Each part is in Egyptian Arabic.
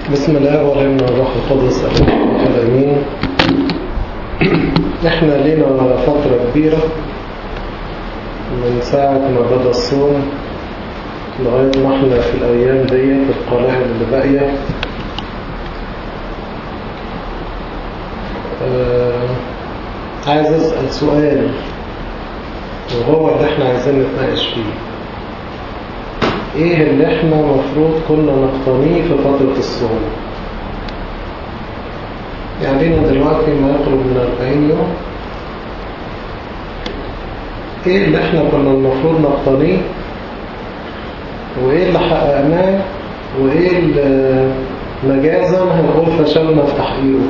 بسم الله والابن والروح القدس الامين احنا لينا فترة كبيرة من ساعة ما بدأ الصوم لغاية ما احنا في الأيام دي في القلائل اللي باقية آه عايز أسأل سؤال وهو اللي احنا عايزين نتناقش فيه ايه اللي احنا مفروض كنا نقتنيه في فترة الصوم يعني لنا دلوقتي ما يقرب من 40 يوم ايه اللي احنا كنا المفروض نقتنيه وايه اللي حققناه وايه اللي مجازا هنقول فشلنا في تحقيقه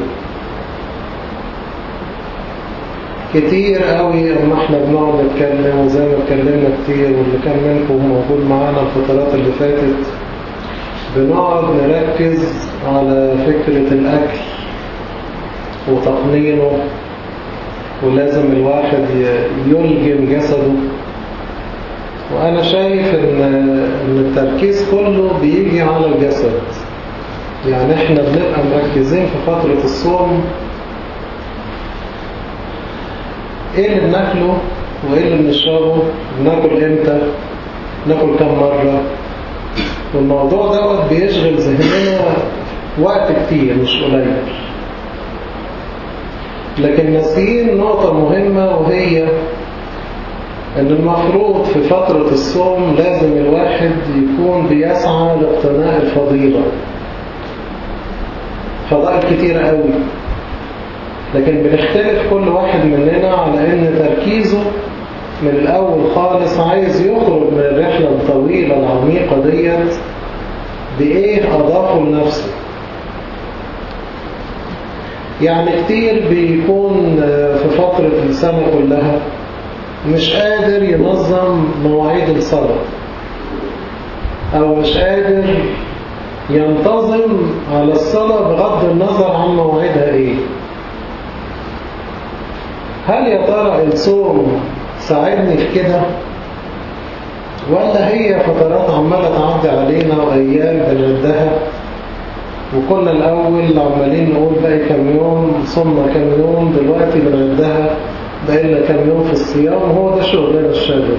كتير قوي اما احنا بنقعد نتكلم وزي ما اتكلمنا كتير واللي كان منكم موجود معانا الفترات اللي فاتت بنقعد نركز على فكرة الأكل وتقنينه ولازم الواحد يلجم جسده وأنا شايف إن, إن التركيز كله بيجي على الجسد يعني احنا بنبقى مركزين في فترة الصوم ايه اللي بناكله وايه اللي بنشربه بناكل امتى ناكل كم مرة والموضوع دوت بيشغل ذهننا وقت كتير مش قليل لكن ناسيين نقطة مهمة وهي ان المفروض في فترة الصوم لازم الواحد يكون بيسعى لاقتناء الفضيلة فضائل كتيرة قوي لكن بنختلف كل واحد مننا على ان تركيزه من الاول خالص عايز يخرج من الرحلة الطويلة العميقة ديت بايه اضافه لنفسه يعني كتير بيكون في فترة السنة كلها مش قادر ينظم مواعيد الصلاة او مش قادر ينتظم على الصلاة بغض النظر عن مواعيدها ايه هل يا ترى الصوم ساعدني في كده ولا هي فترات عمالة تعدي علينا وأيام بنعدها وكنا الأول عمالين نقول باقي كم يوم صمنا كم يوم دلوقتي بنعدها بقينا كم يوم في الصيام وهو ده شغلنا الشاغل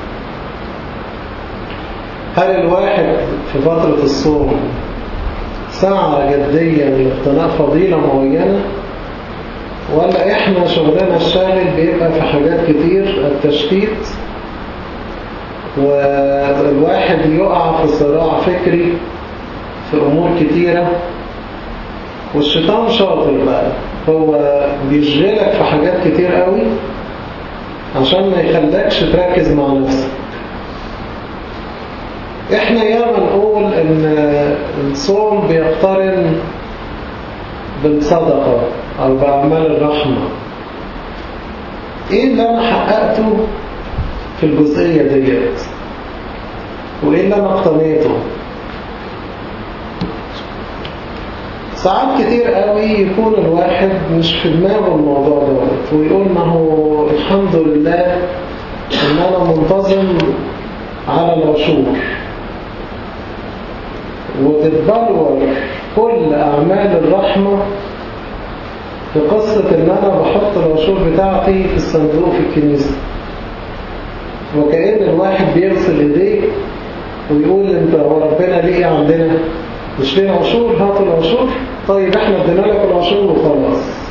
هل الواحد في فترة الصوم سعى جديا لاقتناء فضيلة معينة ولا احنا شغلنا الشاغل بيبقى في حاجات كتير التشتيت والواحد يقع في صراع فكري في امور كتيرة والشيطان شاطر بقى هو بيشغلك في حاجات كتير قوي عشان ما يخلكش تركز مع نفسك احنا ياما نقول ان الصوم بيقترن بالصدقة أو بأعمال الرحمة إيه اللي أنا حققته في الجزئية ديت وإيه اللي أنا اقتنيته ساعات كتير قوي يكون الواحد مش في دماغه الموضوع دوت ويقول ما هو الحمد لله إن أنا منتظم على العشور وتتبلور كل أعمال الرحمة في قصة ان انا بحط العشور بتاعتي في الصندوق في الكنيسة وكأن الواحد بيغسل ايديه ويقول انت هو ربنا ليه عندنا مش ليه عشور هاتوا العشور طيب احنا ادينا لك العشور وخلاص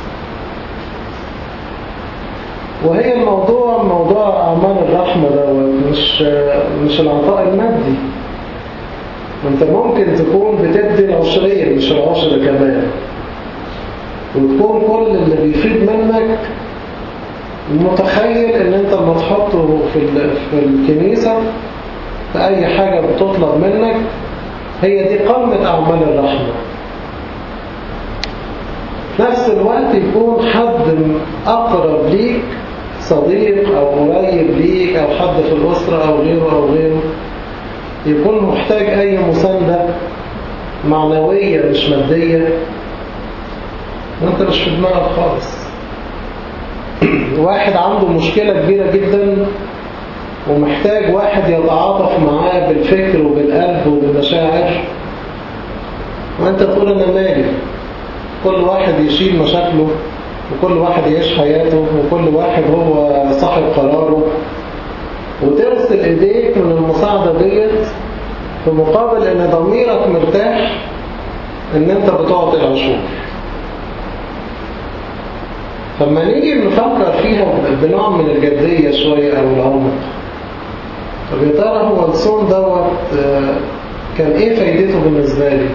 وهي الموضوع موضوع اعمال الرحمة دوت مش مش العطاء المادي انت ممكن تكون بتدي العشرين مش العشر كمان وتكون كل اللي بيفيد منك متخيل ان انت لما تحطه في في الكنيسة في اي حاجة بتطلب منك هي دي قمة اعمال الرحمة في نفس الوقت يكون حد اقرب ليك صديق او قريب ليك او حد في الاسرة او غيره او غيره يكون محتاج اي مساندة معنوية مش مادية وانت مش في دماغك خالص واحد عنده مشكلة كبيرة جدا ومحتاج واحد يتعاطف معاه بالفكر وبالقلب وبالمشاعر وانت تقول انا مالي كل واحد يشيل مشاكله وكل واحد يعيش حياته وكل واحد هو صاحب قراره وترسل ايديك من المساعدة ديت في مقابل ان ضميرك مرتاح ان انت بتعطي العشور فلما نيجي نفكر فيها بنوع من الجدية شوية او العمق طب يا ترى هو الصوم دوت كان ايه فايدته بالنسبة لي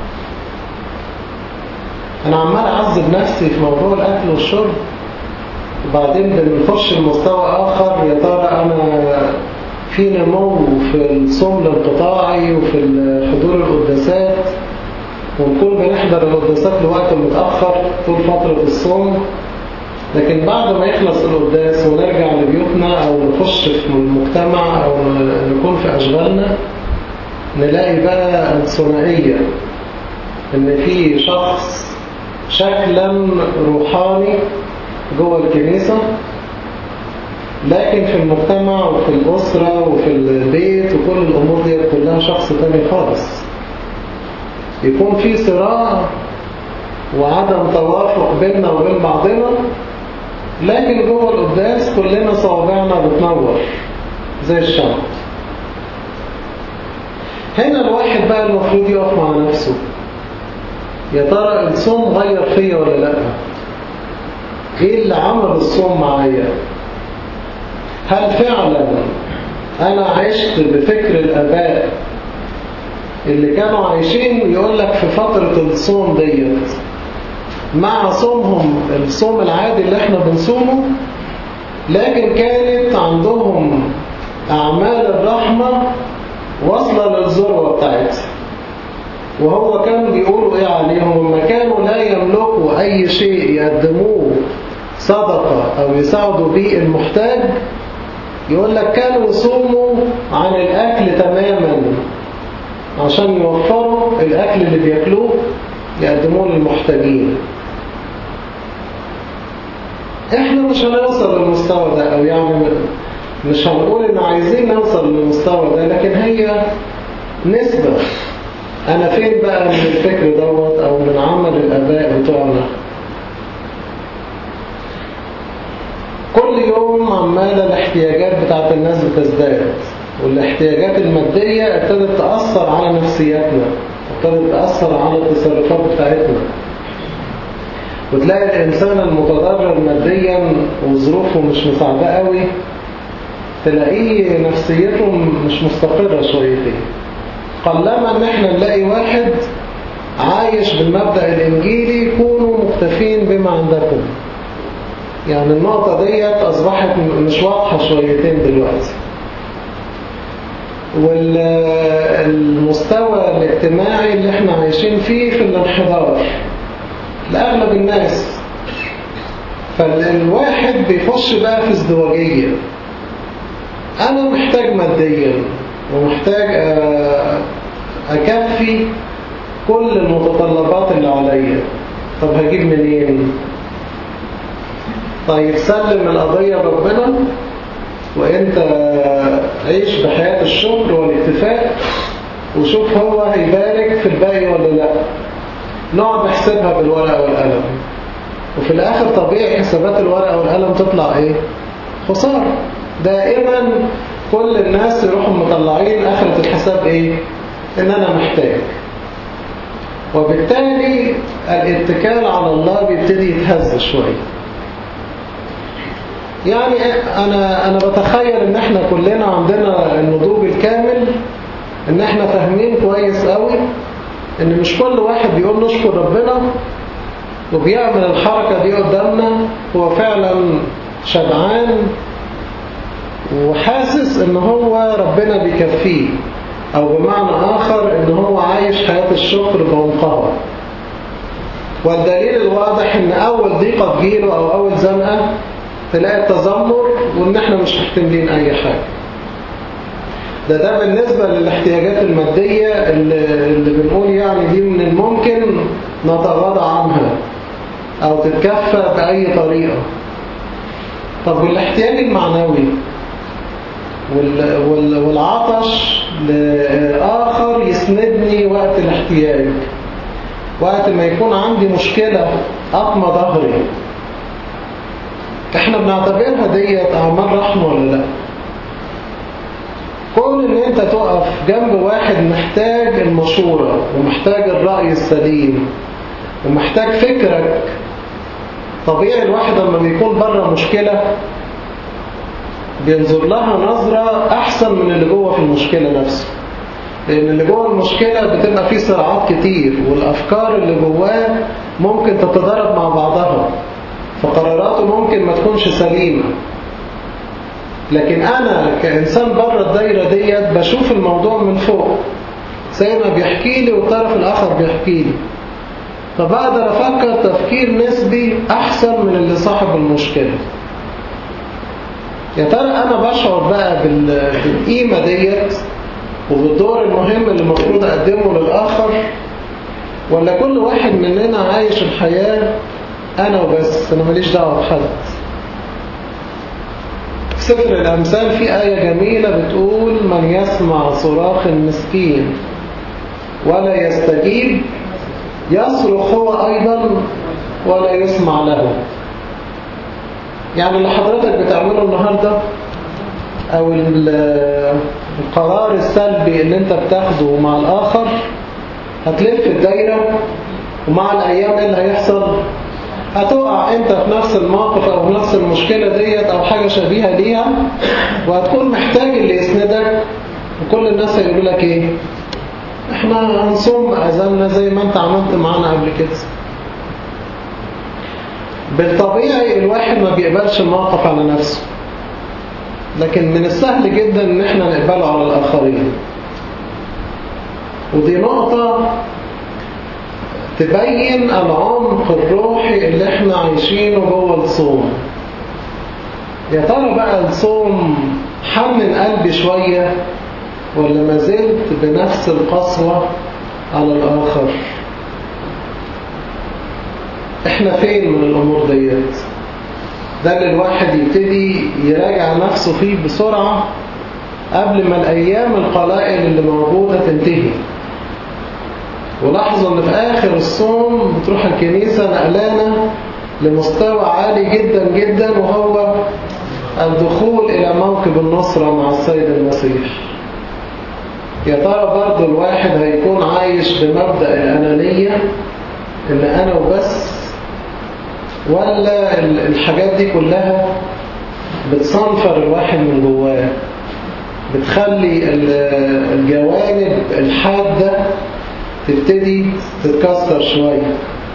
انا عمال اعذب نفسي في موضوع الاكل والشرب وبعدين بنخش لمستوى اخر يا ترى انا في نمو في الصوم الانقطاعي وفي حضور القداسات ونكون بنحضر القداسات لوقت متأخر طول فترة الصوم لكن بعد ما يخلص القداس ونرجع لبيوتنا أو نخش في المجتمع أو نكون في أشغالنا نلاقي بقى الثنائية إن في شخص شكلا روحاني جوه الكنيسة لكن في المجتمع وفي الأسرة وفي البيت وكل الأمور دي كلها شخص تاني خالص يكون في صراع وعدم توافق بيننا وبين بعضنا لكن جوه القداس كلنا صوابعنا بتنور زي الشمع هنا الواحد بقى المفروض يقف مع نفسه يا ترى الصوم غير فيا ولا لا ايه اللي عمل الصوم معايا هل فعلا انا عشت بفكر الاباء اللي كانوا عايشين يقول لك في فترة الصوم ديت مع صومهم الصوم العادي اللي احنا بنصومه لكن كانت عندهم أعمال الرحمة واصلة للذروة بتاعتها وهو كان بيقولوا ايه عليهم لما كانوا لا يملكوا اي شيء يقدموه صدقة او يساعدوا به المحتاج يقول لك كانوا يصوموا عن الاكل تماما عشان يوفروا الاكل اللي بياكلوه يقدموه للمحتاجين احنا مش هنوصل للمستوى ده او يعني مش هنقول ان عايزين نوصل للمستوى ده لكن هي نسبة انا فين بقى من الفكر دوت او من عمل الاباء بتوعنا كل يوم عمالة الاحتياجات بتاعت الناس بتزداد والاحتياجات المادية ابتدت تأثر على نفسياتنا ابتدت تأثر على التصرفات بتاعتنا وتلاقي الإنسان المتضرر ماديا وظروفه مش مساعدة قوي تلاقيه نفسيته مش مستقرة شويتين قلما ان احنا نلاقي واحد عايش بالمبدأ الإنجيلي كونوا مكتفين بما عندكم يعني النقطة ديت أصبحت مش واضحة شويتين دلوقتي والمستوى الاجتماعي اللي احنا عايشين فيه في الانحدار لأغلب الناس فالواحد بيخش بقى في ازدواجية أنا محتاج ماديا ومحتاج أكفي كل المتطلبات اللي عليا طب هجيب منين طيب سلم القضية ربنا وانت عيش بحياة الشكر والاكتفاء وشوف هو هيبارك في الباقي ولا لا نقعد نحسبها بالورقة والقلم وفي الاخر طبيعي حسابات الورقة والقلم تطلع ايه خسارة دائما كل الناس يروحوا مطلعين اخرة الحساب ايه ان انا محتاج وبالتالي الاتكال على الله بيبتدي يتهز شوية يعني أنا, أنا بتخيل إن إحنا كلنا عندنا النضوج الكامل إن إحنا فاهمين كويس قوي إن مش كل واحد بيقول نشكر ربنا وبيعمل الحركة دي قدامنا هو فعلا شبعان وحاسس إن هو ربنا بيكفيه أو بمعنى آخر إن هو عايش حياة الشكر بعمقها والدليل الواضح إن أول ضيقة تجيله أو أول زنقة تلاقي التذمر وإن إحنا مش محتملين أي حاجة ده ده بالنسبة للاحتياجات المادية اللي, اللي بنقول يعني دي من الممكن نتغاضى عنها أو تتكفى بأي طريقة طب والاحتياج المعنوي والعطش لآخر يسندني وقت الاحتياج وقت ما يكون عندي مشكلة أقمى ظهري احنا بنعتبرها ديت أعمال رحمة ولا لا كون ان انت تقف جنب واحد محتاج المشورة ومحتاج الرأي السليم ومحتاج فكرك طبيعي الواحد لما بيكون بره مشكلة بينظر لها نظرة أحسن من اللي جوه في المشكلة نفسه لأن اللي جوه المشكلة بتبقى فيه صراعات كتير والأفكار اللي جواه ممكن تتضارب مع بعضها فقراراته ممكن ما تكونش سليمة لكن أنا كإنسان بره الدايرة ديت بشوف الموضوع من فوق زي ما بيحكي لي والطرف الآخر بيحكي لي فبقدر أفكر تفكير نسبي أحسن من اللي صاحب المشكلة يا ترى أنا بشعر بقى بالقيمة ديت وبالدور المهم اللي المفروض أقدمه للآخر ولا كل واحد مننا عايش الحياة أنا وبس أنا ماليش دعوة بحد في سفر الأمثال في آية جميلة بتقول من يسمع صراخ المسكين ولا يستجيب يصرخ هو أيضا ولا يسمع له يعني اللي حضرتك بتعمله النهاردة أو القرار السلبي اللي انت بتاخده مع الآخر هتلف الدايرة ومع الأيام ايه اللي هيحصل هتقع انت في نفس الموقف او في نفس المشكلة ديت او حاجة شبيهة ليها وهتكون محتاج اللي يسندك وكل الناس هيقولوا لك ايه احنا هنصوم اذاننا زي ما انت عملت معانا قبل كده بالطبيعي الواحد ما بيقبلش الموقف على نفسه لكن من السهل جدا ان احنا نقبله على الاخرين ودي نقطة تبين العمق الروحي اللي احنا عايشينه جوه الصوم يا ترى بقى الصوم حنن قلبي شوية ولا ما زلت بنفس القسوة على الآخر احنا فين من الأمور ديت ده اللي الواحد يبتدي يراجع نفسه فيه بسرعة قبل ما الأيام القلائل اللي موجودة تنتهي ولاحظوا ان في آخر الصوم بتروح الكنيسة نقلانة لمستوى عالي جدا جدا وهو الدخول إلى موكب النصرة مع السيد المسيح يا ترى برضه الواحد هيكون عايش بمبدأ الأنانية إن أنا وبس ولا الحاجات دي كلها بتصنفر الواحد من جواه بتخلي الجوانب الحادة تبتدي تتكسر شوية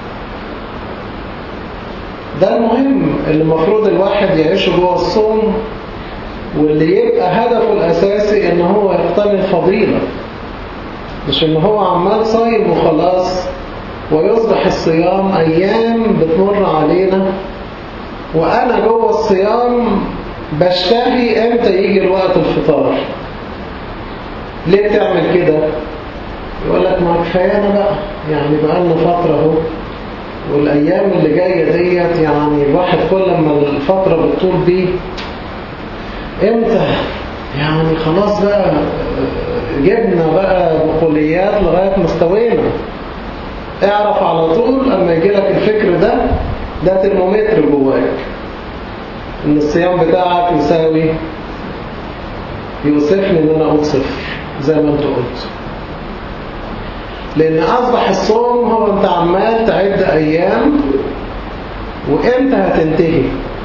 ده المهم اللي المفروض الواحد يعيشه جوه الصوم واللي يبقى هدفه الأساسي ان هو يقتني الفضيلة مش ان هو عمال صايم وخلاص ويصبح الصيام أيام بتمر علينا وأنا جوه الصيام بشتهي امتى يجي الوقت الفطار ليه تعمل كده يقول لك ما كفايانا بقى يعني بقى لنا فترة اهو والأيام اللي جاية ديت يعني الواحد كل ما الفترة بتطول بيه امتى يعني خلاص بقى جبنا بقى بقوليات لغاية مستوينا اعرف على طول اما يجي لك الفكر ده ده ترمومتر جواك ان الصيام بتاعك يساوي يوصفني ان انا اقول صفر زي ما انت قلت لان اصبح الصوم هو انت عمال تعد ايام وامتى هتنتهي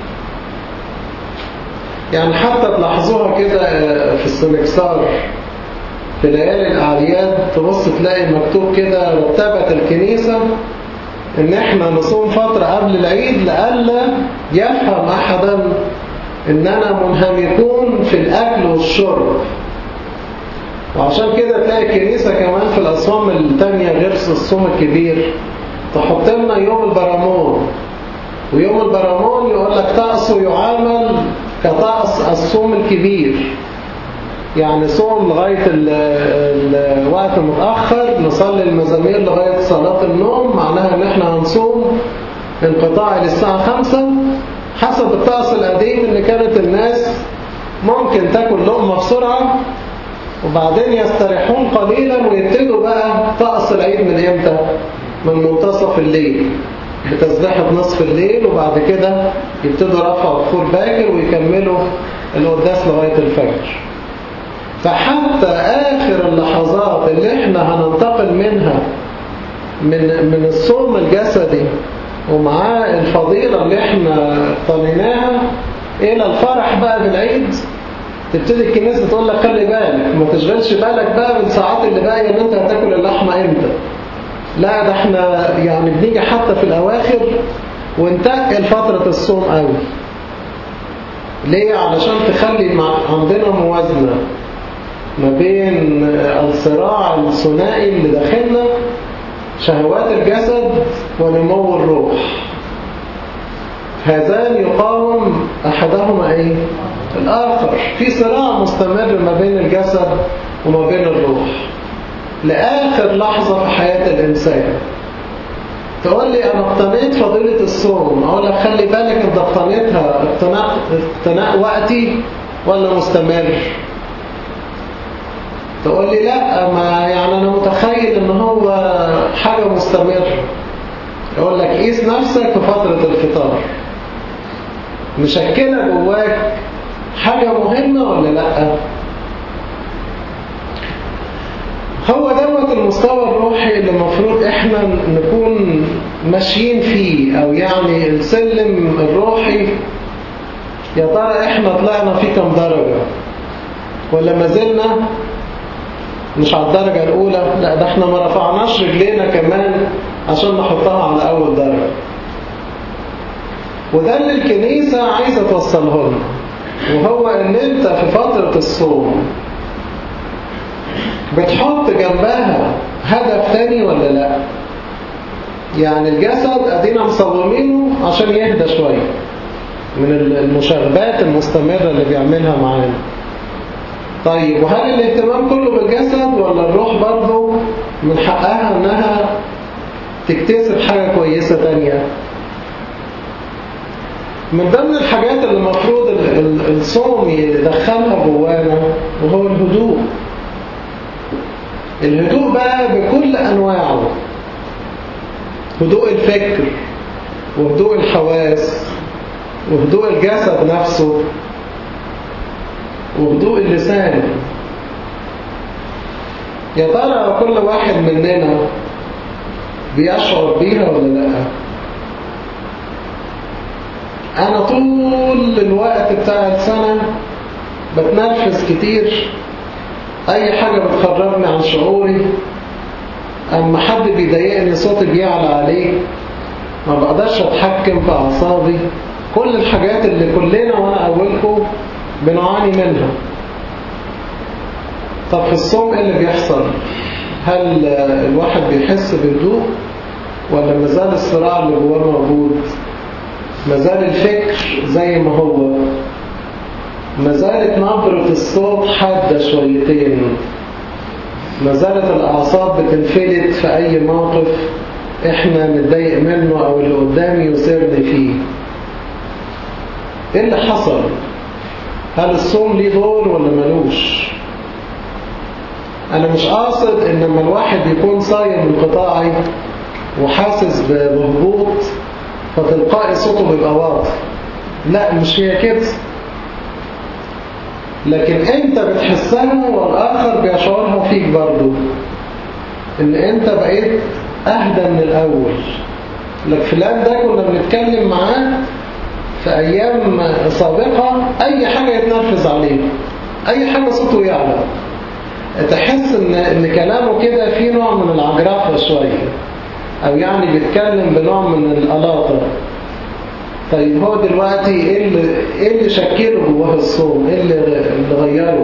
يعني حتى تلاحظوها كده في السمكسار في ليالي الأعياد تبص تلاقي مكتوب كده رتبت الكنيسة ان احنا نصوم فترة قبل العيد لألا يفهم احدا اننا منهمكون في الاكل والشرب وعشان كده تلاقي الكنيسة كمان في الأصوام التانية غير الصوم الكبير تحط لنا يوم البرامون ويوم البرامون يقول لك طقسه يعامل كطقس الصوم الكبير يعني صوم لغاية الوقت متأخر نصلي المزامير لغاية صلاة النوم معناها ان احنا هنصوم انقطاعي للساعة خمسة حسب الطقس القديم ان كانت الناس ممكن تاكل لقمة بسرعة وبعدين يستريحون قليلا ويبتدوا بقى طقس العيد من امتى من منتصف الليل بتسبيحة نصف الليل وبعد كده يبتدوا رفع بخور باكر ويكملوا القداس لغاية الفجر فحتى آخر اللحظات اللي احنا هننتقل منها من من الصوم الجسدي ومعاه الفضيلة اللي احنا طليناها إلى الفرح بقى بالعيد تبتدي الكنيسة تقول لك خلي بالك ما تشغلش بالك بقى بالساعات اللي باقية ان انت هتاكل اللحمة امتى لا ده احنا يعني بنيجي حتى في الأواخر ونتقل فترة الصوم قوي ليه؟ علشان تخلي عندنا موازنة ما بين الصراع الثنائي اللي داخلنا شهوات الجسد ونمو الروح هذان يقاوم أحدهما إيه؟ الآخر في صراع مستمر ما بين الجسد وما بين الروح لآخر لحظة في حياة الإنسان تقول لي أنا اقتنيت فضيلة الصوم أقول لك خلي بالك أنت اقتنيتها اقتناء, اقتناء وقتي ولا مستمر تقول لي لا ما يعني أنا متخيل أن هو حاجة مستمرة يقول لك قيس نفسك في فترة الفطار مشكلة جواك حاجة مهمة ولا لأ هو دوت المستوى الروحي اللي المفروض احنا نكون ماشيين فيه او يعني السلم الروحي يا ترى احنا طلعنا فيه كم درجة ولا ما زلنا مش على الدرجة الاولى لا ده احنا ما رفعناش رجلينا كمان عشان نحطها على اول درجة وده اللي الكنيسة عايزة توصله لنا وهو ان انت في فترة الصوم بتحط جنبها هدف تاني ولا لا يعني الجسد ادينا مصومينه عشان يهدى شوية من المشاغبات المستمرة اللي بيعملها معانا طيب وهل الاهتمام كله بالجسد ولا الروح برضه من حقها انها تكتسب حاجة كويسة تانية من ضمن الحاجات اللي المفروض الصوم يدخلها جوانا وهو الهدوء الهدوء بقى بكل أنواعه هدوء الفكر وهدوء الحواس وهدوء الجسد نفسه وهدوء اللسان يا ترى كل واحد مننا بيشعر بيها ولا لا أنا طول الوقت بتاع السنة بتنرفز كتير أي حاجة بتخرجني عن شعوري أما حد بيضايقني صوتي بيعلى عليه ما بقدرش أتحكم في أعصابي كل الحاجات اللي كلنا وأنا أولكم بنعاني منها طب في الصوم إيه اللي بيحصل هل الواحد بيحس بهدوء ولا مازال الصراع اللي جواه موجود مازال الفكر زي ما هو ما زالت نبرة الصوت حادة شويتين ما زالت الأعصاب بتنفلت في أي موقف إحنا نتضايق منه أو اللي قدامي يصيرني فيه إيه اللي حصل؟ هل الصوم ليه دور ولا ملوش؟ أنا مش قاصد إن لما الواحد يكون صايم انقطاعي وحاسس بهبوط فتلقائي صوته بيبقى واضح لا مش هي كده لكن انت بتحسها والآخر بيشعرها فيك برضو ان انت بقيت اهدى من الاول لك فلان ده كنا بنتكلم معاه في ايام سابقة اي حاجة يتنرفز عليه اي حاجة صوته يعلى تحس ان, إن كلامه كده فيه نوع من العجرفة شوية او يعني بيتكلم بنوع من الألاطة طيب هو دلوقتي ايه اللي, إيه اللي شكله جواه الصوم ايه اللي, اللي غيره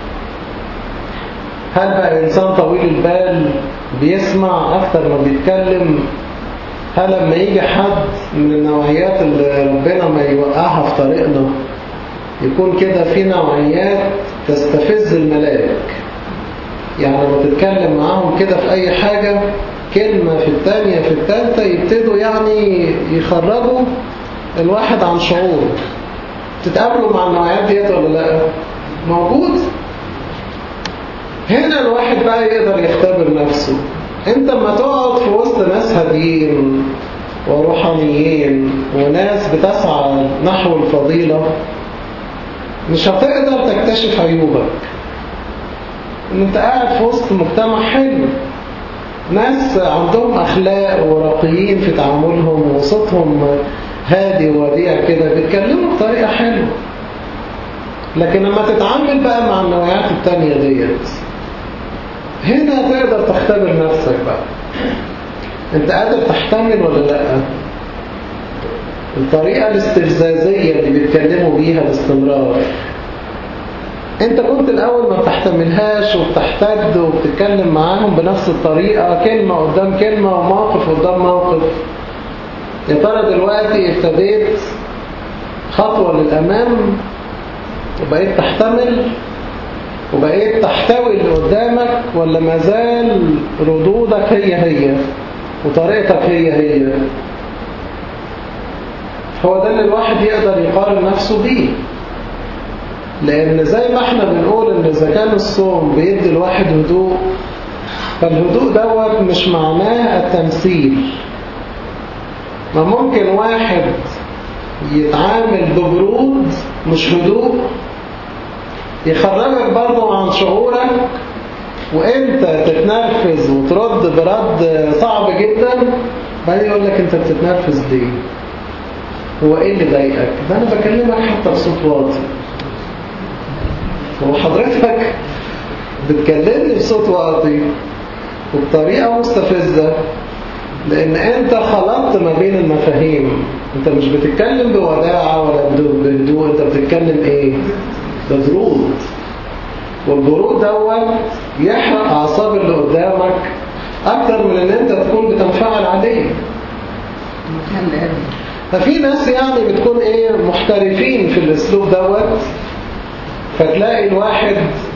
هل بقى انسان طويل البال بيسمع اكتر ما بيتكلم هل لما يجي حد من النوعيات اللي ربنا ما يوقعها في طريقنا يكون كده في نوعيات تستفز الملاك يعني لما تتكلم معاهم كده في اي حاجة كلمة في الثانية في الثالثة يبتدوا يعني يخرجوا الواحد عن شعور تتقابلوا مع النوعيات ديت ولا لا موجود هنا الواحد بقى يقدر يختبر نفسه انت لما تقعد في وسط ناس مهذبين وروحانيين وناس بتسعى نحو الفضيلة مش هتقدر تكتشف عيوبك ان انت قاعد في وسط مجتمع حلو ناس عندهم اخلاق ورقيين في تعاملهم وصوتهم هادي ووديع كده بيتكلموا بطريقة حلوة لكن لما تتعامل بقى مع النوعيات التانية ديت هنا تقدر تختبر نفسك بقى انت قادر تحتمل ولا لا الطريقة الاستفزازية اللي بيتكلموا بيها باستمرار انت كنت الاول ما بتحتملهاش وبتحتد وبتتكلم معاهم بنفس الطريقة كلمة قدام كلمة وموقف قدام موقف يا ترى دلوقتي ابتديت خطوة للأمام وبقيت تحتمل وبقيت تحتوي اللي قدامك ولا ما زال ردودك هي هي وطريقتك هي هي هو ده اللي الواحد يقدر يقارن نفسه بيه لأن زي ما احنا بنقول ان إذا كان الصوم بيدي الواحد هدوء فالهدوء دوت مش معناه التمثيل ما ممكن واحد يتعامل ببرود مش هدوء يخرجك برضه عن شعورك وانت تتنرفز وترد برد صعب جدا بعدين يقول لك انت بتتنرفز ليه هو ايه اللي ضايقك ده انا بكلمك حتى بصوت واطي هو حضرتك بتكلمني بصوت واطي وبطريقة مستفزة لان انت خلطت ما بين المفاهيم انت مش بتتكلم بوداعة ولا بهدوء انت بتتكلم ايه ببرود والبرود دوت يحرق اعصاب اللي قدامك اكتر من ان انت تكون بتنفعل عليه ففي ناس يعني بتكون ايه محترفين في الاسلوب دوت فتلاقي الواحد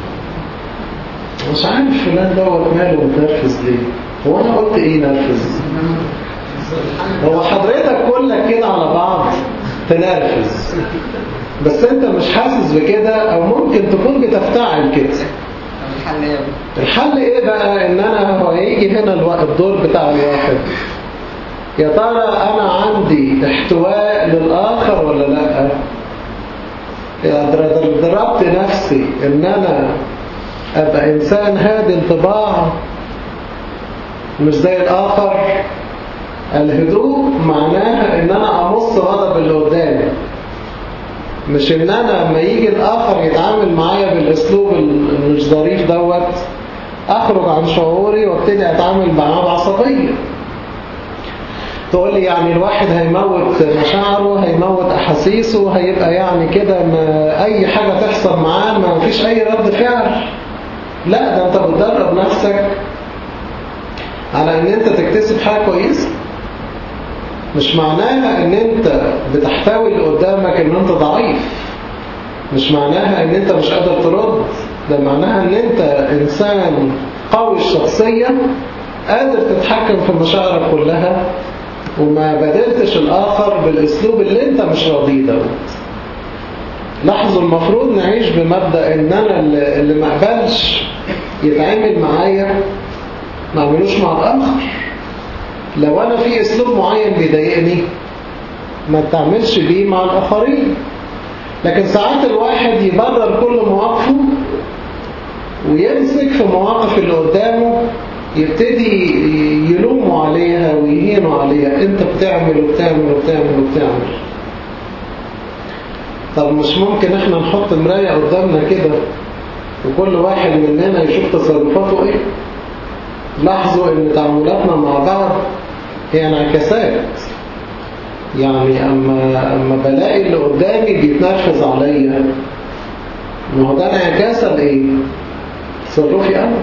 مش عارف فلان دوت ماله متنرفز ليه هو انا قلت ايه نرفز هو حضرتك كلك كده على بعض تنرفز بس انت مش حاسس بكده او ممكن تكون بتفتعل كده الحل ايه؟ الحل ايه بقى ان انا هو هيجي هنا الوقت الدور بتاع الواحد يا ترى انا عندي احتواء للاخر ولا لا يا در- ضربت نفسي ان انا ابقى انسان هادي انطباع مش زي الاخر الهدوء معناها ان انا امص غضب اللي قدامي مش ان انا لما يجي الاخر يتعامل معايا بالاسلوب المش ظريف دوت اخرج عن شعوري وابتدي اتعامل معاه بعصبيه تقول لي يعني الواحد هيموت مشاعره هيموت احاسيسه هيبقى يعني كده ما اي حاجه تحصل معاه ما فيش اي رد فعل لا ده انت بتدرب نفسك على ان انت تكتسب حاجه كويسه مش معناها ان انت بتحتوي اللي قدامك ان انت ضعيف مش معناها ان انت مش قادر ترد ده معناها ان انت انسان قوي الشخصية قادر تتحكم في مشاعرك كلها وما بدلتش الاخر بالاسلوب اللي انت مش راضيه دوت لاحظوا المفروض نعيش بمبدأ ان انا اللي اللي ما اقبلش يتعامل معايا ما اعملوش مع الاخر لو انا في اسلوب معين بيضايقني ما تعملش بيه مع الاخرين لكن ساعات الواحد يبرر كل مواقفه ويمسك في مواقف اللي قدامه يبتدي يلوموا عليها ويهينوا عليها انت بتعمل وبتعمل وبتعمل وبتعمل طب مش ممكن احنا نحط مراية قدامنا كده وكل واحد مننا يشوف تصرفاته ايه لاحظوا ان تعاملاتنا مع بعض هي انعكاسات يعني اما اما بلاقي اللي قدامي بيتنرفز عليا ما هو ده انعكاس لايه تصرفي انا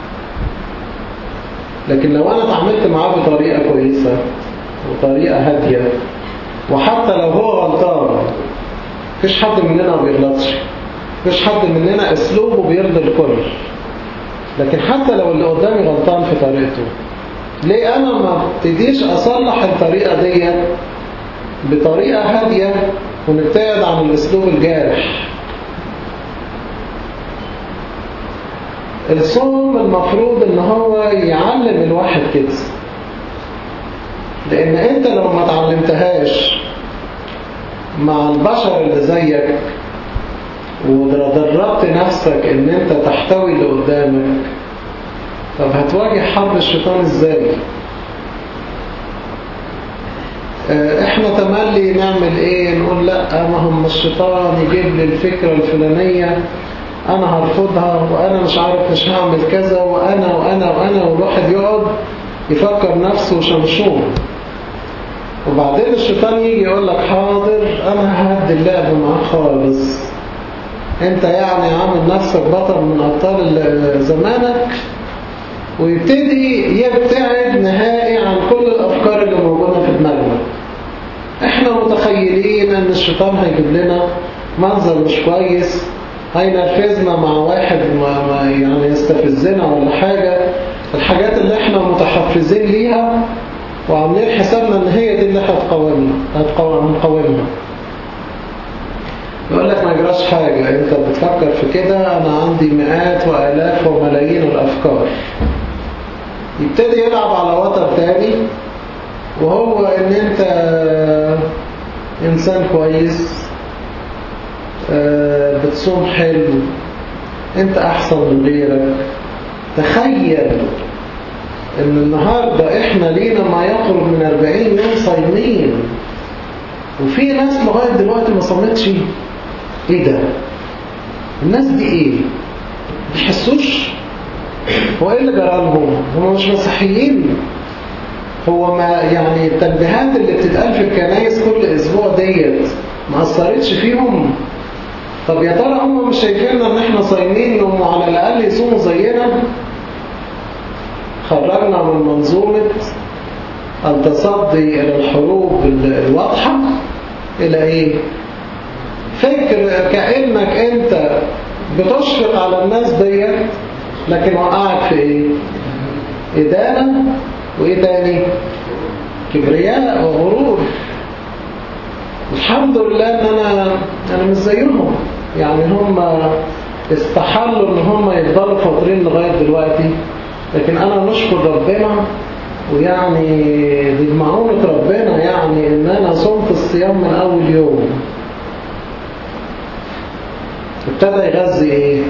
لكن لو انا اتعاملت معاه بطريقه كويسه وطريقه هاديه وحتى لو هو غلطان مفيش حد مننا ما بيغلطش مفيش حد مننا اسلوبه بيرضي الكل لكن حتى لو اللي قدامي غلطان في طريقته ليه انا ما ابتديش اصلح الطريقه دي بطريقه هاديه ونبتعد عن الاسلوب الجارح الصوم المفروض ان هو يعلم الواحد كده لان انت لو ما تعلمتهاش مع البشر اللي زيك ودربت نفسك ان انت تحتوي اللي قدامك طب هتواجه حرب الشيطان ازاي احنا تملي نعمل ايه نقول لا ما هم الشيطان يجيب لي الفكرة الفلانية انا هرفضها وانا مش عارف مش هعمل كذا وانا وانا وانا والواحد يقعد يفكر نفسه شمشون وبعدين الشيطان يجي يقول لك حاضر انا ههدي اللعب معاك خالص انت يعني عامل نفسك بطل من ابطال زمانك ويبتدي يبتعد نهائي عن كل الافكار اللي موجوده في دماغنا احنا متخيلين ان الشيطان هيجيب لنا منظر مش كويس هينرفزنا مع واحد ما ما يعني يستفزنا ولا حاجة الحاجات اللي احنا متحفزين ليها وعاملين حسابنا ان هي دي اللي هتقاومنا هنقاومها يقول لك ما يجراش حاجة انت بتفكر في كده انا عندي مئات والاف وملايين الافكار يبتدي يلعب على وتر تاني وهو ان انت انسان كويس بتصوم حلو انت احسن من غيرك تخيل ان النهاردة احنا لينا ما يقرب من 40 يوم صايمين وفي ناس لغاية دلوقتي ما صامتش ايه ده الناس دي ايه بيحسوش هو ايه اللي جرى لهم هم مش مسيحيين هو ما يعني التنبيهات اللي بتتقال في الكنايس كل اسبوع ديت ما اثرتش فيهم طب يا ترى هم مش شايفيننا ان احنا صايمين انهم على الاقل يصوموا زينا خرجنا من منظومه التصدي الى الحروب الواضحه الى ايه فكر كانك انت بتشفق على الناس ديت لكن وقعك في ايه ادانه وايه تاني كبرياء وغرور الحمد لله ان انا انا مش زيهم يعني هم استحلوا ان هم يفضلوا فاطرين لغايه دلوقتي لكن انا نشكر ربنا ويعني دي بمعونة ربنا يعني ان انا صمت الصيام من اول يوم ابتدى يغذي ايه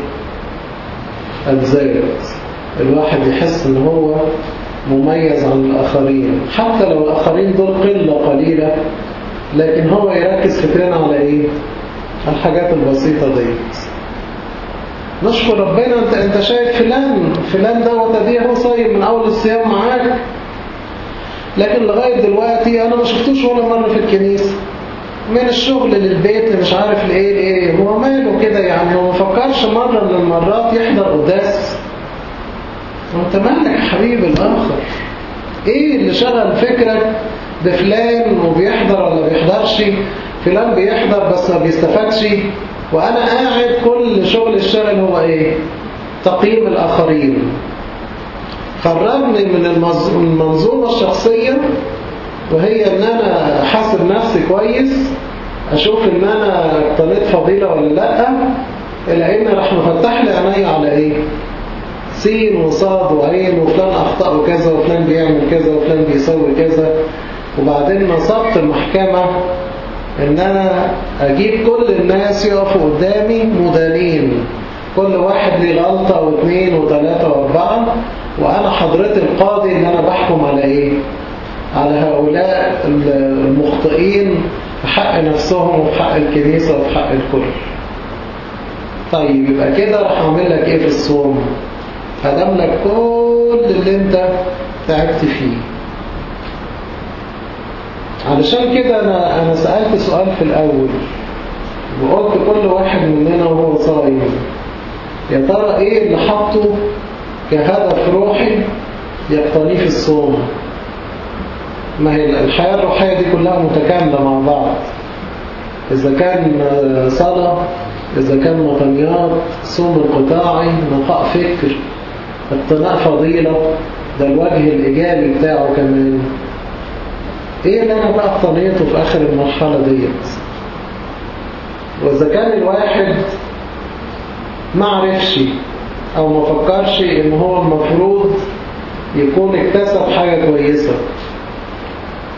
الذات الواحد يحس ان هو مميز عن الآخرين حتى لو الآخرين دول قلة قليلة لكن هو يركز فكرنا على إيه؟ الحاجات البسيطة ديت نشكر ربنا انت انت شايف فلان فلان دوت اديه هو صايم من اول الصيام معاك لكن لغايه دلوقتي انا ما شفتوش ولا مره في الكنيسه من الشغل للبيت مش عارف لايه لايه هو ماله كده يعني هو ما فكرش مره من المرات يحضر قداس وانت مالك يا حبيبي الاخر ايه اللي شغل فكرك بفلان وبيحضر ولا بيحضرش فلان بيحضر بس ما بيستفادش وانا قاعد كل شغل الشغل هو ايه تقييم الاخرين خرجني من المنظومة الشخصية وهي ان انا حاسب نفسي كويس اشوف ان انا اقتنيت فضيلة ولا لا الى ان راح مفتح لي عيني على ايه سين وصاد وعين وفلان اخطأ وكذا وفلان بيعمل كذا وفلان بيسوي كذا وبعدين نصبت المحكمة ان انا اجيب كل الناس يقفوا قدامي مدانين كل واحد ليه غلطة واثنين وثلاثة واربعة وانا حضرت القاضي ان انا بحكم على ايه على هؤلاء المخطئين في حق نفسهم وفي حق الكنيسة وفي حق الكل طيب يبقى كده راح اعمل لك ايه في الصوم هدم لك كل اللي انت تعبت فيه علشان كده أنا, أنا سألت سؤال في الأول وقلت كل واحد مننا وهو صايم يا ترى إيه اللي حطه كهدف روحي يقتنيه في الصوم ما هي الحياة الروحية دي كلها متكاملة مع بعض إذا كان صلاة إذا كان مطنيات صوم القطاعي نقاء فكر اقتناء فضيلة ده الوجه الإيجابي بتاعه كمان ايه اللي انا بقى اقتنيته في اخر المرحلة ديت واذا كان الواحد ما عرفش او ما فكرش ان هو المفروض يكون اكتسب حاجة كويسة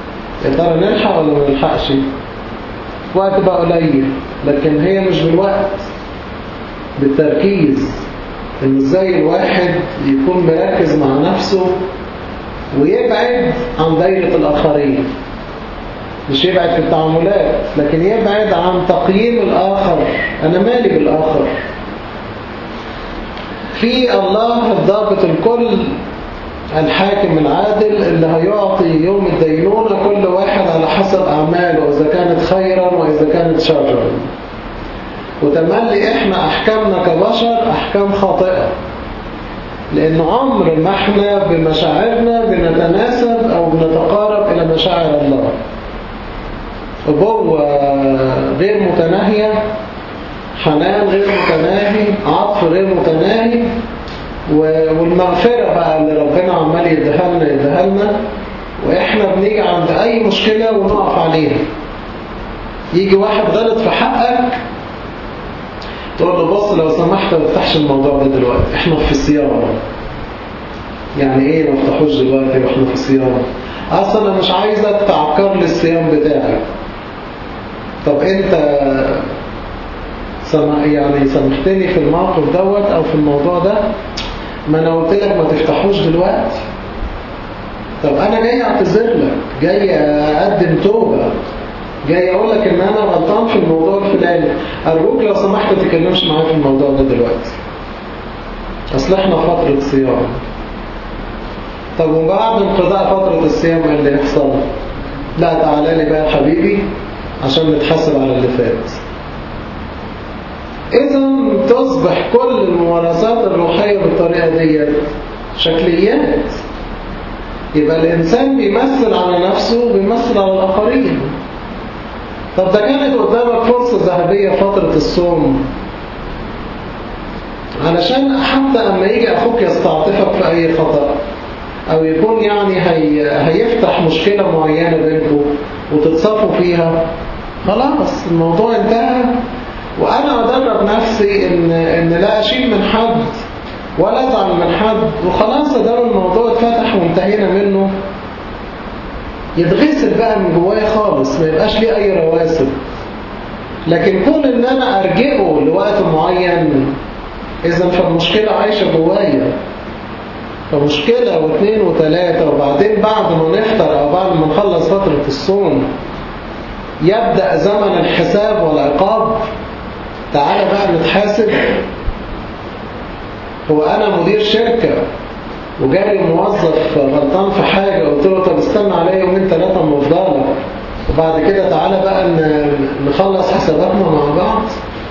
يا ترى نلحق ولا ما نلحقش وقت بقى قليل لكن هي مش بالوقت بالتركيز ان ازاي الواحد يكون مركز مع نفسه ويبعد عن دايرة الآخرين مش يبعد في التعاملات لكن يبعد عن تقييم الآخر أنا مالي بالآخر في الله الضابط الكل الحاكم العادل اللي هيعطي يوم الدينونة كل واحد على حسب أعماله إذا كانت خيرا وإذا كانت شرا وتملي إحنا أحكامنا كبشر أحكام خاطئة لأن عمر ما إحنا بمشاعرنا بنتناسب أو بنتقارب إلى مشاعر الله أبوة غير متناهية حنان غير متناهي عطف غير متناهي والمغفرة بقى اللي ربنا عمال يديها لنا يديها لنا وإحنا بنيجي عند أي مشكلة ونقف عليها يجي واحد غلط في حقك تقول له بص لو سمحت ما تفتحش الموضوع ده دلوقتي احنا في صيام يعني ايه ما تفتحوش دلوقتي واحنا في صيام اصلا انا مش عايزك تعكر لي الصيام بتاعي طب انت سمح يعني سامحتني في الموقف دوت او في الموضوع ده ما انا قلت لك ما تفتحوش دلوقتي طب انا جاي اعتذر لك جاي اقدم توبه جاي اقول لك ان انا غلطان في الموضوع الفلاني ارجوك لو سمحت ما تتكلمش معايا في الموضوع ده دلوقتي اصل احنا في فتره صيام طب وبعد انقضاء فتره الصيام ايه اللي يحصل لا تعالى لي بقى يا حبيبي عشان نتحاسب على اللي فات إذا تصبح كل الممارسات الروحية بالطريقة دي شكليات يبقى الإنسان بيمثل على نفسه وبيمثل على الآخرين طب ده كانت قدامك فرصة ذهبية فترة الصوم علشان حتى أما يجي أخوك يستعطفك في أي خطأ أو يكون يعني هي هيفتح مشكلة معينة بينكم وتتصافوا فيها خلاص الموضوع انتهى وأنا أدرب نفسي إن, إن لا أشيل من حد ولا أزعل من حد وخلاص ده الموضوع اتفتح وانتهينا منه يتغسل بقى من جوايا خالص ما يبقاش ليه أي رواسب لكن كون إن أنا أرجئه لوقت معين إذا فالمشكلة عايشة جوايا فمشكلة واثنين وثلاثة وبعدين بعد ما نفطر أو بعد ما نخلص فترة الصوم يبدأ زمن الحساب والعقاب تعالى بقى نتحاسب هو أنا مدير شركة وجالي موظف غلطان في حاجة قلت له طب استنى عليا يومين ثلاثة ما افضلك وبعد كده تعالى بقى نخلص حساباتنا مع بعض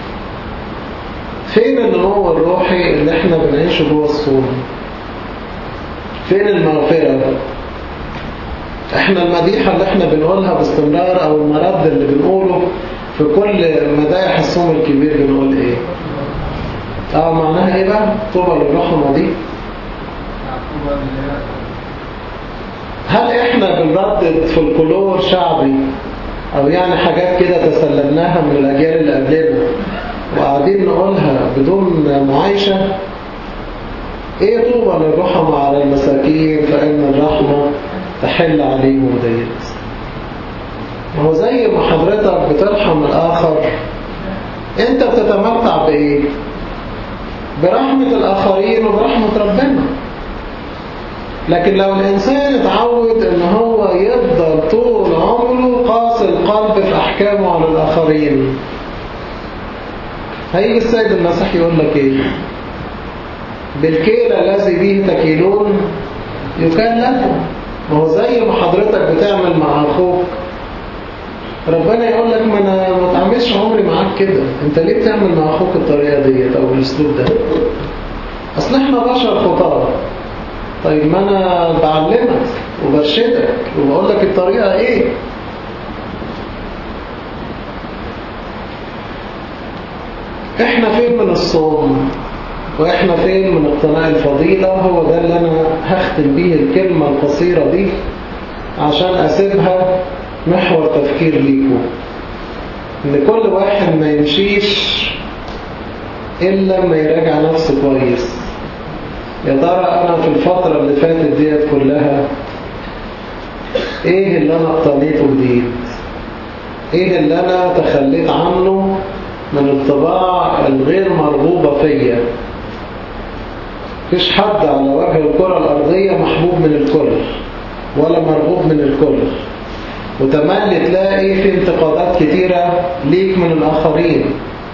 فين النمو الروحي اللي احنا بنعيشه جوه الصوم فين المغفرة احنا المديحة اللي احنا بنقولها باستمرار او المرد اللي بنقوله في كل مدايح الصوم الكبير بنقول ايه اه معناها ايه بقى طوبى للرحمة دي هل احنا بنردد فولكلور شعبي او يعني حاجات كده تسلمناها من الاجيال اللي قبلنا وقاعدين نقولها بدون معايشة ايه طوبى للرحمة على المساكين فإن الرحمة تحل عليهم ديت ما هو زي ما حضرتك بترحم الآخر انت بتتمتع بإيه برحمة الآخرين وبرحمة ربنا لكن لو الإنسان اتعود ان هو يفضل طول عمره قاسي القلب في أحكامه على الآخرين هيجي السيد المسيح يقول لك ايه بالكيل الذي به تكيلون يكال لكم ما هو زي ما حضرتك بتعمل مع أخوك ربنا يقول لك ما انا ما تعملش عمري معاك كده انت ليه بتعمل مع اخوك الطريقه ديت او الاسلوب ده اصل احنا بشر خطاه طيب ما انا بعلمك وبرشدك وبقول لك الطريقه ايه احنا فين من الصوم واحنا فين من اقتناء الفضيلة هو ده اللي انا هختم بيه الكلمة القصيرة دي عشان اسيبها محور تفكير ليكم ان كل واحد ما يمشيش الا لما يراجع نفسه كويس يا ترى انا في الفترة اللي فاتت ديت كلها ايه اللي انا اقتنيته جديد ايه اللي انا تخليت عنه من الطباع الغير مرغوبة فيا مفيش حد على وجه الكرة الأرضية محبوب من الكل ولا مرغوب من الكل وتملي تلاقي في انتقادات كتيرة ليك من الآخرين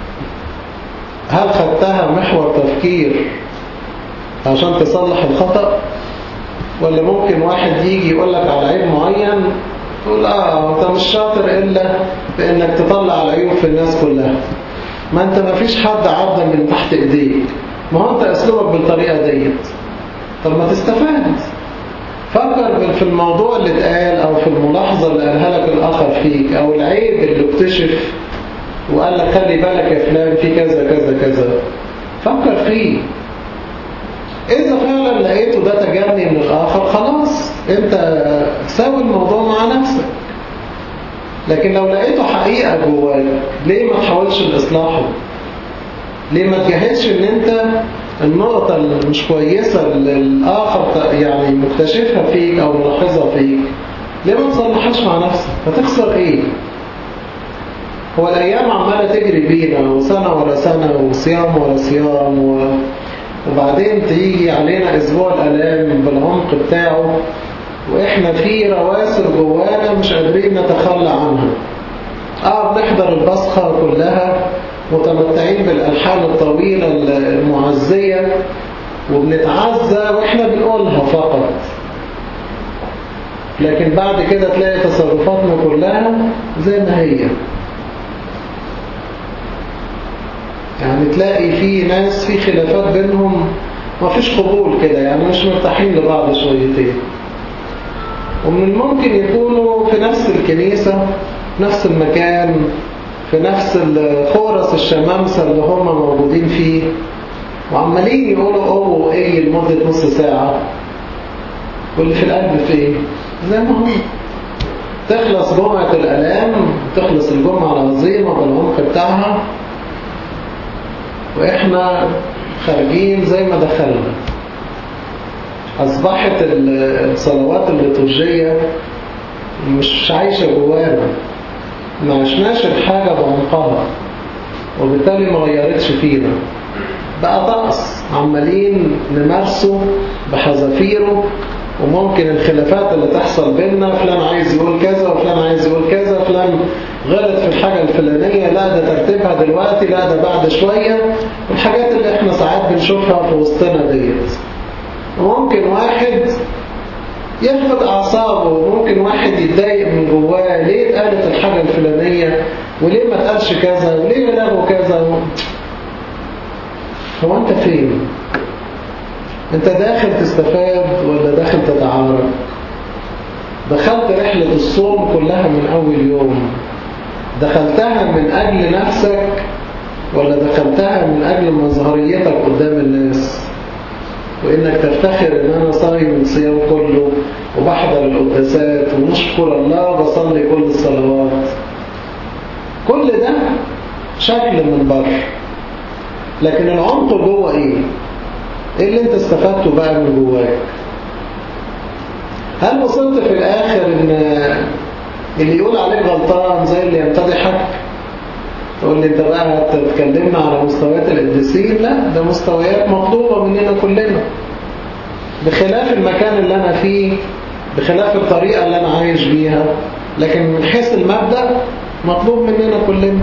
هل خدتها محور تفكير عشان تصلح الخطأ ولا ممكن واحد يجي يقول لك على عيب معين تقول اه انت مش شاطر الا بانك تطلع العيوب في الناس كلها ما انت ما فيش حد عدى من تحت ايديك ما هو انت اسلوبك بالطريقة ديت طب ما تستفاد فكر في الموضوع اللي اتقال او في الملاحظة اللي قالها لك الاخر فيك او العيب اللي اكتشف وقال لك خلي بالك يا فلان في كذا كذا كذا فكر فيه إذا فعلا لقيته ده تجني من الآخر خلاص أنت ساوي الموضوع مع نفسك لكن لو لقيته حقيقة جواك ليه ما تحاولش لإصلاحه ليه ما تجهزش ان انت النقطة اللي مش كويسة اللي الآخر يعني مكتشفها فيك أو ملاحظها فيك ليه ما تصلحهاش مع نفسك هتخسر ايه هو الأيام عمالة تجري بينا وسنة ورا سنة وصيام ورا صيام و... وبعدين تيجي علينا أسبوع الألام بالعمق بتاعه وإحنا في رواسل جوانا مش قادرين نتخلى عنها آه بنحضر البصخة كلها متمتعين بالألحان الطويلة المعزية وبنتعزى وإحنا بنقولها فقط لكن بعد كده تلاقي تصرفاتنا كلها زي ما هي يعني تلاقي في ناس في خلافات بينهم ما فيش قبول كده يعني مش مرتاحين لبعض شويتين ومن الممكن يكونوا في نفس الكنيسة نفس المكان في نفس الخورس الشمامسة اللي هم موجودين فيه وعمالين يقولوا اوه وايه لمدة نص ساعة واللي في القلب في ايه زي ما هو تخلص جمعة الألام تخلص الجمعة العظيمة بالعمق بتاعها وإحنا خارجين زي ما دخلنا أصبحت الصلوات الليتورجية مش عايشة جوانا ما عشناش الحاجة بعمقها وبالتالي ما غيرتش فينا بقى طقس عمالين نمارسه بحذافيره وممكن الخلافات اللي تحصل بيننا فلان عايز يقول كذا وفلان عايز يقول كذا فلان غلط في الحاجة الفلانية لا ده ترتيبها دلوقتي لا ده بعد شوية الحاجات اللي احنا ساعات بنشوفها في وسطنا ديت وممكن واحد يفقد أعصابه وممكن واحد يتضايق من جواه ليه اتقالت الحاجة الفلانية وليه ما اتقالش كذا وليه لغوا كذا هو انت فين انت داخل تستفاد ولا داخل تتعارك دخلت رحلة الصوم كلها من أول يوم دخلتها من أجل نفسك ولا دخلتها من أجل مظهريتك قدام الناس وإنك تفتخر إن أنا صايم الصيام كله وبحضر القداسات ونشكر الله وبصلي كل الصلوات كل ده شكل من بره لكن العمق جوه إيه؟ إيه اللي أنت استفدته بقى من جواك؟ هل وصلت في الآخر إن اللي يقول عليك غلطان زي اللي يمتدحك تقول لي انت بقى تتكلمنا على مستويات القديسين لا ده مستويات مطلوبة مننا كلنا بخلاف المكان اللي أنا فيه بخلاف الطريقة اللي أنا عايش بيها لكن من حيث المبدأ مطلوب مننا كلنا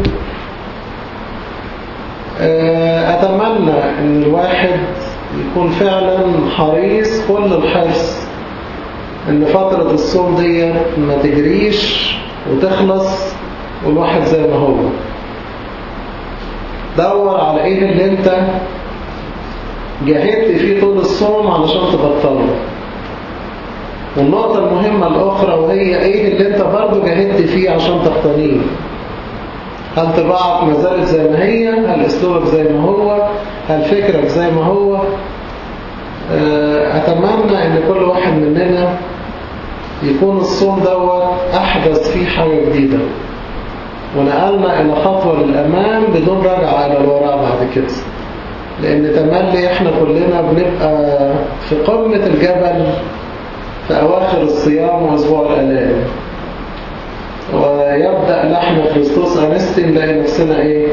أتمنى أن الواحد يكون فعلا حريص كل الحرص ان فترة الصوم دي ما تجريش وتخلص والواحد زي ما هو دور على ايه اللي انت جاهدت فيه طول الصوم علشان تبطله والنقطة المهمة الأخرى وهي ايه اللي انت برضو جاهدت فيه عشان تقتنيه هل طباعك ما زالت زي ما هي هل اسلوبك زي ما هو هل فكرك زي ما هو أتمنى أن كل واحد مننا يكون الصوم دوت أحدث فيه حاجة جديدة ونقلنا إلى خطوة للأمام بدون رجعة إلى الوراء بعد كده لأن تملي إحنا كلنا بنبقى في قمة الجبل في أواخر الصيام وأسبوع الآلام ويبدأ لحن كريستوس أنستي نلاقي نفسنا إيه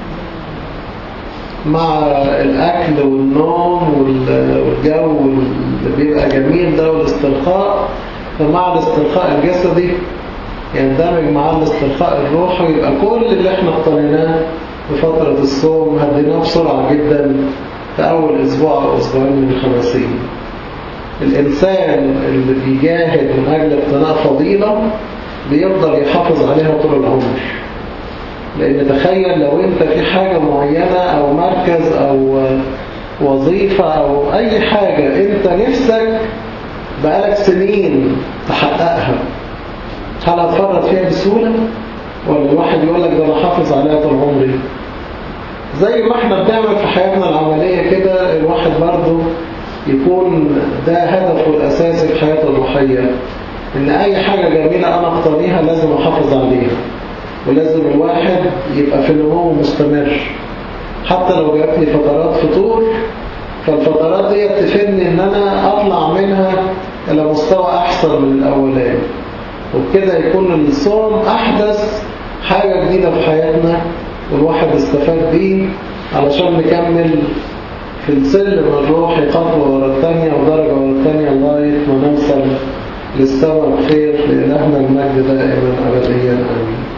مع الأكل والنوم والجو اللي بيبقى جميل ده والاسترخاء فمع الاسترخاء الجسدي يندمج مع الاسترخاء الروحي يبقى كل اللي احنا اقتنيناه في فترة الصوم هديناه بسرعة جدا في أول أسبوع أو أسبوعين من الخمسين الإنسان اللي بيجاهد من أجل اقتناء فضيلة بيفضل يحافظ عليها طول العمر لأن تخيل لو أنت في حاجة معينة أو مركز أو وظيفة أو أي حاجة أنت نفسك بقالك سنين تحققها هل هتفرط فيها بسهولة؟ ولا الواحد يقول لك ده أنا حافظ عليها طول عمري زي ما احنا بنعمل في حياتنا العملية كده الواحد برضه يكون ده هدفه الأساسي في حياته الروحية إن أي حاجة جميلة أنا أقتنيها لازم أحافظ عليها ولازم الواحد يبقى في نمو مستمر حتى لو جاتني فترات فتور فالفترات دي تفيدني ان انا اطلع منها الى مستوى احسن من الاولاني وبكده يكون الصوم احدث حاجة جديدة في حياتنا والواحد استفاد بيه علشان نكمل في السلم الروحي خطوة ورا الثانية ودرجة ورا الثانية لغاية ما نوصل للسماء بخير لإلهنا المجد دائما أبديا آمين